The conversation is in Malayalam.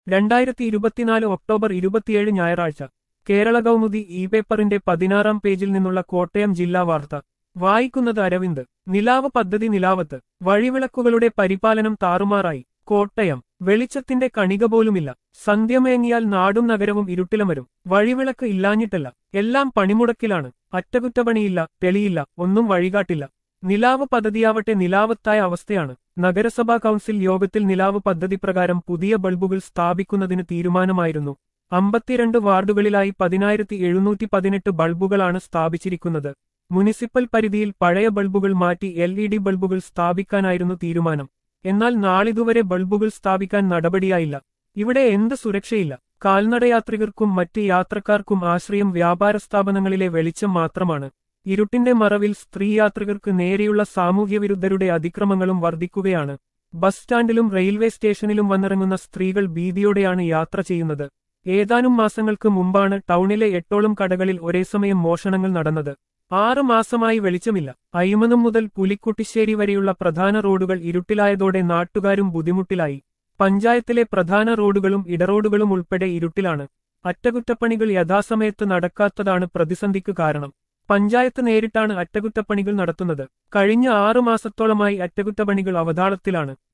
രണ്ടായിരത്തി ഇരുപത്തിനാല് ഒക്ടോബർ ഇരുപത്തിയേഴ് ഞായറാഴ്ച കേരള കൗമുദി ഇ പേപ്പറിന്റെ പതിനാറാം പേജിൽ നിന്നുള്ള കോട്ടയം ജില്ലാ വാർത്ത വായിക്കുന്നത് അരവിന്ദ് നിലാവ് പദ്ധതി നിലാവത്ത് വഴിവിളക്കുകളുടെ പരിപാലനം താറുമാറായി കോട്ടയം വെളിച്ചത്തിന്റെ കണിക പോലുമില്ല സന്ധ്യമയങ്ങിയാൽ നാടും നഗരവും ഇരുട്ടിലമരും വഴിവിളക്ക് ഇല്ലാഞ്ഞിട്ടല്ല എല്ലാം പണിമുടക്കിലാണ് അറ്റകുറ്റപ്പണിയില്ല തെളിയില്ല ഒന്നും വഴികാട്ടില്ല നിലാവ് പദ്ധതിയാവട്ടെ നിലാവത്തായ അവസ്ഥയാണ് നഗരസഭാ കൗൺസിൽ യോഗത്തിൽ നിലാവ് പദ്ധതി പ്രകാരം പുതിയ ബൾബുകൾ സ്ഥാപിക്കുന്നതിന് തീരുമാനമായിരുന്നു അമ്പത്തിരണ്ട് വാർഡുകളിലായി പതിനായിരത്തി എഴുന്നൂറ്റി പതിനെട്ട് ബൾബുകളാണ് സ്ഥാപിച്ചിരിക്കുന്നത് മുനിസിപ്പൽ പരിധിയിൽ പഴയ ബൾബുകൾ മാറ്റി എൽ ഇ ഡി ബൾബുകൾ സ്ഥാപിക്കാനായിരുന്നു തീരുമാനം എന്നാൽ നാളിതുവരെ ബൾബുകൾ സ്ഥാപിക്കാൻ നടപടിയായില്ല ഇവിടെ എന്ത് സുരക്ഷയില്ല കാൽനടയാത്രികർക്കും മറ്റ് യാത്രക്കാർക്കും ആശ്രയം വ്യാപാര സ്ഥാപനങ്ങളിലെ വെളിച്ചം മാത്രമാണ് ഇരുട്ടിന്റെ മറവിൽ സ്ത്രീ യാത്രികർക്ക് നേരെയുള്ള സാമൂഹ്യവിരുദ്ധരുടെ അതിക്രമങ്ങളും വർദ്ധിക്കുകയാണ് ബസ് സ്റ്റാൻഡിലും റെയിൽവേ സ്റ്റേഷനിലും വന്നിറങ്ങുന്ന സ്ത്രീകൾ ഭീതിയോടെയാണ് യാത്ര ചെയ്യുന്നത് ഏതാനും മാസങ്ങൾക്ക് മുമ്പാണ് ടൗണിലെ എട്ടോളം കടകളിൽ ഒരേസമയം മോഷണങ്ങൾ നടന്നത് ആറ് മാസമായി വെളിച്ചമില്ല അയ്മനം മുതൽ പുലിക്കുട്ടിശ്ശേരി വരെയുള്ള പ്രധാന റോഡുകൾ ഇരുട്ടിലായതോടെ നാട്ടുകാരും ബുദ്ധിമുട്ടിലായി പഞ്ചായത്തിലെ പ്രധാന റോഡുകളും ഇടറോഡുകളും ഉൾപ്പെടെ ഇരുട്ടിലാണ് അറ്റകുറ്റപ്പണികൾ യഥാസമയത്ത് നടക്കാത്തതാണ് പ്രതിസന്ധിക്ക് കാരണം പഞ്ചായത്ത് നേരിട്ടാണ് അറ്റകുറ്റപ്പണികൾ നടത്തുന്നത് കഴിഞ്ഞ ആറു മാസത്തോളമായി അറ്റകുറ്റപ്പണികൾ അവതാളത്തിലാണ്